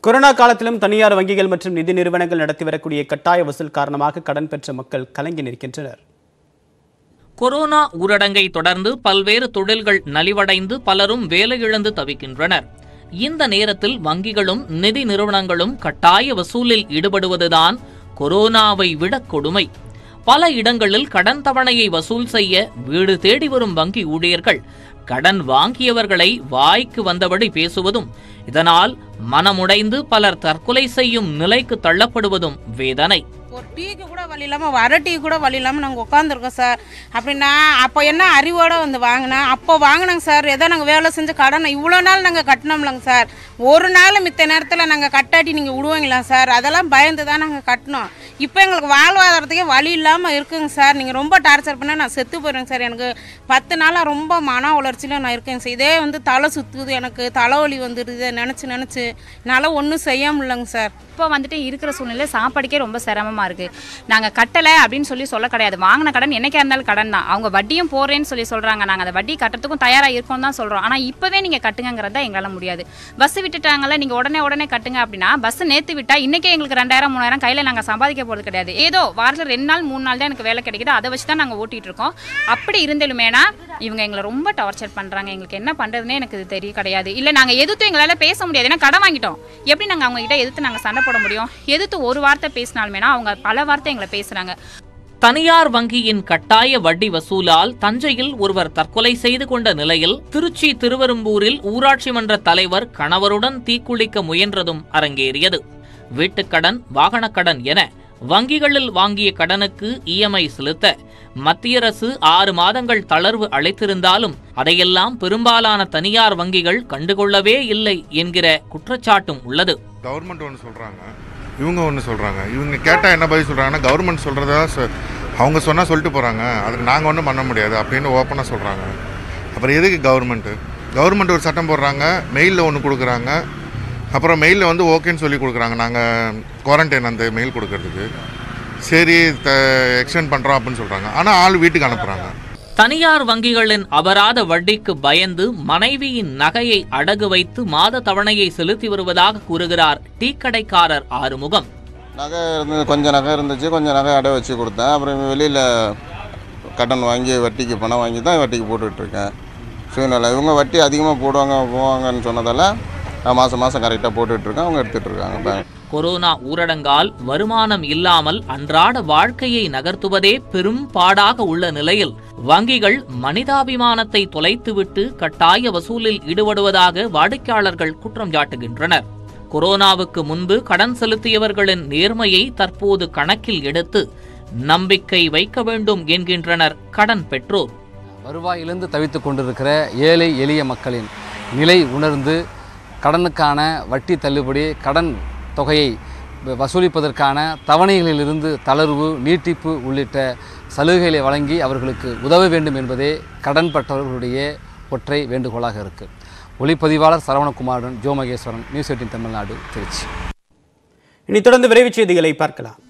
corona காலத்திலும் தனியார் வங்கிகள் மற்றும் நிதி நிறுவனங்கள் நடத்தி வரக்கூடிய கட்டாய வசூல் காரணமாக கடன் பெற்ற மக்கள் கலங்கி நிற்கின்றனர் கொரோனா ஊரடங்கை தொடர்ந்து பல்வேறு தொழில்கள் நலிவடைந்து பலரும் வேலையிழந்து தவிக்கின்றனர் இந்த நேரத்தில் வங்கிகளும் நிதி நிறுவனங்களும் கட்டாய வசூலில் ஈடுபடுவதுதான் கொரோனாவை விட கொடுமை பல இடங்களில் கடன் தவணையை வசூல் செய்ய வீடு தேடி வரும் வங்கி ஊழியர்கள் கடன் வாங்கியவர்களை வாய்க்கு வந்தபடி பேசுவதும் இதனால் மனமுடைந்து பலர் தற்கொலை செய்யும் நிலைக்கு தள்ளப்படுவதும் வேதனை ஒரு டீக்கு கூட வழி இல்லாமல் வர டீ கூட வழி இல்லாமல் நாங்கள் உட்காந்துருக்கோம் சார் அப்படின்னா அப்போ என்ன அறிவோட வந்து வாங்கினா அப்போ வாங்கினாங்க சார் ஏதோ நாங்கள் வேலை செஞ்சு கடனை இவ்வளோ நாள் நாங்கள் கட்டினோம்லங்க சார் ஒரு நாள் மித்த நேரத்தில் நாங்கள் கட்டாட்டி நீங்கள் விடுவீங்களா சார் அதெல்லாம் பயந்து தான் நாங்கள் கட்டினோம் இப்போ எங்களுக்கு வாழ்வாதாரத்துக்கே வழி இல்லாமல் இருக்குங்க சார் நீங்கள் ரொம்ப டார்ச்சர் பண்ணால் நான் செத்து போயிடுவேங்க சார் எனக்கு பத்து நாளாக ரொம்ப மன உளர்ச்சியில் நான் இருக்கேங்க சார் இதே வந்து தலை சுற்றுது எனக்கு தலைவலி வந்துடுது நினச்சி நினச்சி என்னால் ஒன்றும் செய்ய முடியலங்க சார் இப்போ வந்துட்டு இருக்கிற சூழ்நிலை சாப்பாடுக்கே ரொம்ப சிரமமாக இருக்குது நாங்கள் கட்டலை அப்படின்னு சொல்லி சொல்ல கிடையாது வாங்கின கடன் என்னைக்கா இருந்தாலும் கடன் தான் அவங்க வட்டியும் போகிறேன்னு சொல்லி சொல்கிறாங்க நாங்கள் அந்த வட்டி கட்டுறதுக்கும் தயாராக இருக்கோம் தான் சொல்கிறோம் ஆனால் இப்போவே நீங்கள் கட்டுங்கிறது தான் எங்களால் முடியாது பஸ் விட்டுட்டாங்கல்ல நீங்கள் உடனே உடனே கட்டுங்க அப்படின்னா பஸ் நேற்று விட்டால் இன்றைக்கே எங்களுக்கு ரெண்டாயிரம் மூணாயிரம் கையில் நாங்கள் சம்பாதிக்க போகிறது கிடையாது ஏதோ வாரத்தில் ரெண்டு நாள் மூணு நாள் தான் எனக்கு வேலை கிடைக்குது அதை வச்சு தான் நாங்கள் ஓட்டிகிட்டு இருக்கோம் அப்படி இருந்தலுமேனா இவங்க எங்களை ரொம்ப டார்ச்சர் பண்ணுறாங்க எங்களுக்கு என்ன பண்ணுறதுனே எனக்கு இது தெரிய கிடையாது இல்லை நாங்கள் எதிர்த்து எங்களால் பேச முடியாது ஏன்னா கடன் வாங்கிட்டோம் எப்படி நாங்கள் அவங்க கிட்ட எதிர்த்து நாங்கள் சண்டை போட முடியும் எதிர்த்து ஒரு வார்த்தை பேசினாலுமேனா அவங்க பல வார்த்தை எங்களை பேசுகிறாங்க தனியார் வங்கியின் கட்டாய வட்டி வசூலால் தஞ்சையில் ஒருவர் தற்கொலை செய்து கொண்ட நிலையில் திருச்சி திருவெரும்பூரில் ஊராட்சி மன்ற தலைவர் கணவருடன் தீக்குளிக்க முயன்றதும் அரங்கேறியது வீட்டுக்கடன் வாகனக்கடன் என வங்கிகளில் வாங்கிய கடனுக்கு இஎம்ஐ செலுத்த மத்திய அரசு ஆறு மாதங்கள் தளர்வு அளித்திருந்தாலும் அதையெல்லாம் பெரும்பாலான தனியார் வங்கிகள் கண்டுகொள்ளவே இல்லை என்கிற குற்றச்சாட்டும் உள்ளது கவர்மெண்ட் ஒன்று சொல்கிறாங்க இவங்க ஒன்று சொல்கிறாங்க இவங்க கேட்டால் என்ன பதில் சொல்கிறாங்கன்னா கவர்மெண்ட் சொல்கிறதா சொ- அவங்க சொன்னால் சொல்லிட்டு போகிறாங்க அதுக்கு நாங்கள் ஒன்றும் பண்ண முடியாது அப்படின்னு ஓப்பனாக சொல்கிறாங்க அப்புறம் எதுக்கு கவர்மெண்ட்டு கவர்மெண்ட் ஒரு சட்டம் போடுறாங்க மெயிலில் ஒன்று கொடுக்குறாங்க அப்புறம் மெயிலில் வந்து ஓகேன்னு சொல்லி கொடுக்குறாங்க நாங்கள் குவாரண்டைன் அந்த மெயில் கொடுக்கறதுக்கு சரி த எக்ஸ்டெண்ட் பண்ணுறோம் அப்படின்னு சொல்கிறாங்க ஆனால் ஆள் வீட்டுக்கு அனுப்புகிறாங்க தனியார் வங்கிகளின் அபராத வட்டிக்கு பயந்து மனைவியின் நகையை அடகு வைத்து மாத தவணையை செலுத்தி வருவதாக கூறுகிறார் டீ கடைக்காரர் ஆறுமுகம் நகை இருந்து கொஞ்சம் நகை இருந்துச்சு கொஞ்சம் நகை அடை வச்சு கொடுத்தேன் அப்புறம் வெளியில் கடன் வாங்கி வட்டிக்கு பணம் வாங்கி தான் வட்டிக்கு போட்டுட்ருக்கேன் சூழ்நிலை இவங்க வட்டி அதிகமாக போடுவாங்க போவாங்கன்னு சொன்னதால் நான் மாதம் மாதம் கரெக்டாக போட்டுட்ருக்கேன் அவங்க எடுத்துகிட்டு இருக்காங்க பேங்க் கொரோனா ஊரடங்கால் வருமானம் இல்லாமல் அன்றாட வாழ்க்கையை நகர்த்துவதே பெரும் பாடாக உள்ள நிலையில் வங்கிகள் மனிதாபிமானத்தை தொலைத்துவிட்டு கட்டாய வசூலில் ஈடுபடுவதாக வாடிக்கையாளர்கள் குற்றம் சாட்டுகின்றனர் கொரோனாவுக்கு முன்பு கடன் செலுத்தியவர்களின் நேர்மையை தற்போது கணக்கில் எடுத்து நம்பிக்கை வைக்க வேண்டும் என்கின்றனர் கடன் பெற்றோர் வருவாயிலிருந்து தவித்துக் கொண்டிருக்கிற ஏழை எளிய மக்களின் நிலை உணர்ந்து கடனுக்கான வட்டி தள்ளுபடி கடன் தொகையை வ- வசூலிப்பதற்கான தவணைகளிலிருந்து தளர்வு நீட்டிப்பு உள்ளிட்ட சலுகைகளை வழங்கி அவர்களுக்கு உதவ வேண்டும் என்பதே கடன் பட்டவர்களுடைய ஒற்றை வேண்டுகோளாக இருக்குது ஒளிப்பதிவாளர் சரவணகுமாருடன் ஜோ மகேஸ்வரன் நியூஸ் எயிட்டின் தமிழ்நாடு திருச்சி இனி தொடர்ந்து விரைவுச் செய்திகளை பார்க்கலாம்